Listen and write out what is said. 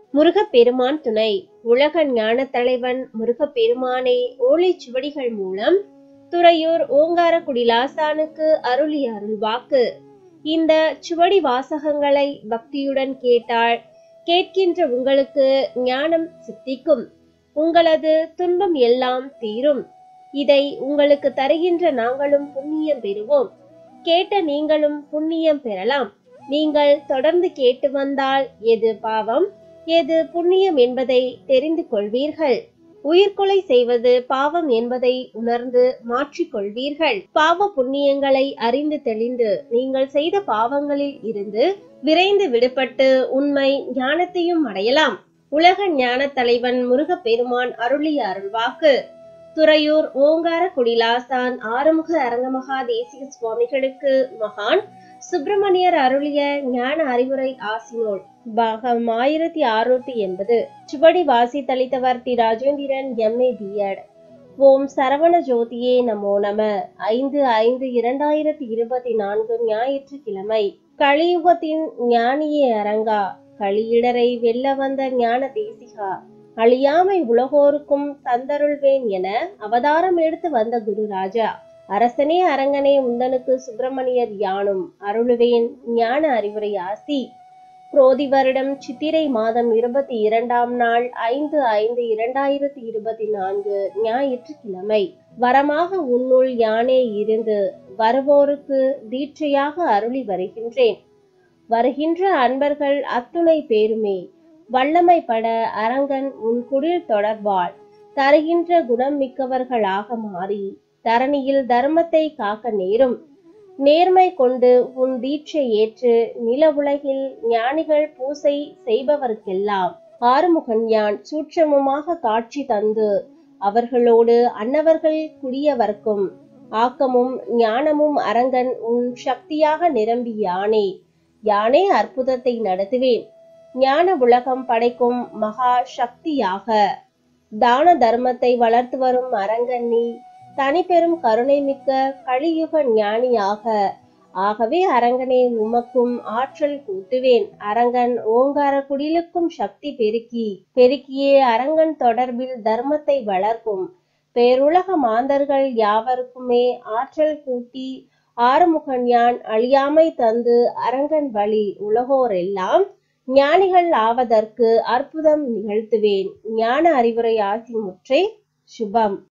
முருகப்பெருமான் துணை உலக ஞான தலைவன் முருகப்பெருமானே ஓலைச்சுவடிகள் மூலம் துறையூர் ஓங்காரக்குடி லாசானுக்கு அருளிய அருள்வாக்கு இந்த சுவடி வாசகங்களை பக்தியுடன் கேட்டால் கேட்கின்ற உங்களுக்கு ஞானம் சித்திக்கும் உங்களது துன்பம் எல்லாம் தீரும் இதை உங்களுக்கு தருகின்ற நாங்களும் புண்ணியம் பெறுவோம் கேட்ட நீங்களும் புண்ணியம் பெறலாம் நீங்கள் தொடர்ந்து கேட்டு வந்தால் எது பாவம் எது புண்ணியம் என்பதை தெரிந்து கொள்வீர்கள் உயிர்கொலை செய்வது பாவம் என்பதை உணர்ந்து மாற்றிக்கொள்வீர்கள் பாவ புண்ணியங்களை அறிந்து தெளிந்து நீங்கள் செய்த பாவங்களில் இருந்து விரைந்து விடுபட்டு உண்மை ஞானத்தையும் அடையலாம் உலக ஞான தலைவன் முருகப்பெருமான் அருளிய அருள்வாக்கு துறையூர் ஓங்கார குடிலாசான் ஆறுமுக அரங்கமகா தேசிக சுவாமிகளுக்கு மகான் சுப்பிரமணியர் அருளிய ஞான அறிவுரை ஆசினோல் பாகம் ஆயிரத்தி அறுநூத்தி எண்பது சுவடி வாசி தளித்தவர் T Rajendran M A B Ed Om Saravana ஜோதியே நமோ நம ஐந்து ஐந்து இரண்டாயிரத்தி இருபத்தி நான்கு ஞாயிற்றுக்கிழமை கலியுகத்தின் ஞானியே அரங்கா களியிடரை வெல்ல வந்த ஞான தேசிகா அழியாமை உலகோருக்கும் தந்தருள்வேன் என அவதாரம் எடுத்து வந்த குருராஜா அரசனே அரங்கனே உந்தனுக்கு சுப்பிரமணியர் யானும் அருளுவேன் ஞான அறிவுரை ஆசி குரோதி வருடம் சித்திரை மாதம் இருபத்தி இரண்டாம் நாள் ஐந்து ஐந்து இரண்டாயிரத்தி இருபத்தி நான்கு ஞாயிற்றுக்கிழமை வரமாக உன்னுள் யானே இருந்து வருவோருக்கு தீட்சையாக அருளி வருகின்றேன் வருகின்ற அன்பர்கள் அத்துணை பேருமே வல்லமை பட அரங்கன் உன் குடில் தொடர்பால் தருகின்ற குணம் மிக்கவர்களாக மாறி தரணியில் தர்மத்தை காக்க நேரும் நேர்மை கொண்டு உன் தீட்சை ஏற்று நில உலகில் ஞானிகள் பூசை செய்பவர்க்கெல்லாம் ஆறுமுகன் யான் சூட்சமமாக காட்சி தந்து அவர்களோடு அன்னவர்கள் குடியவர்க்கும் ஆக்கமும் ஞானமும் அரங்கன் உன் சக்தியாக நிரம்பி யானே யானே அற்புதத்தை நடத்துவேன் ஞான உலகம் படைக்கும் மகா சக்தியாக தான தர்மத்தை வளர்த்து வரும் அரங்கன்னி தனி பெரும் கருணை மிக்க கலியுக ஞானியாக ஆகவே அரங்கனே உமக்கும் ஆற்றல் கூட்டுவேன் அரங்கன் ஓங்கார குடிலுக்கும் சக்தி பெருக்கி பெருக்கியே அரங்கன் தொடர்பில் தர்மத்தை வளர்க்கும் பேருலக மாந்தர்கள் யாவருக்குமே ஆற்றல் கூட்டி ஆறுமுகன் யான் அழியாமை தந்து அரங்கன் வழி உலகோரெல்லாம் ஞானிகள் ஆவதற்கு அற்புதம் நிகழ்த்துவேன் ஞான அறிவுரை ஆசி முற்றை சுபம்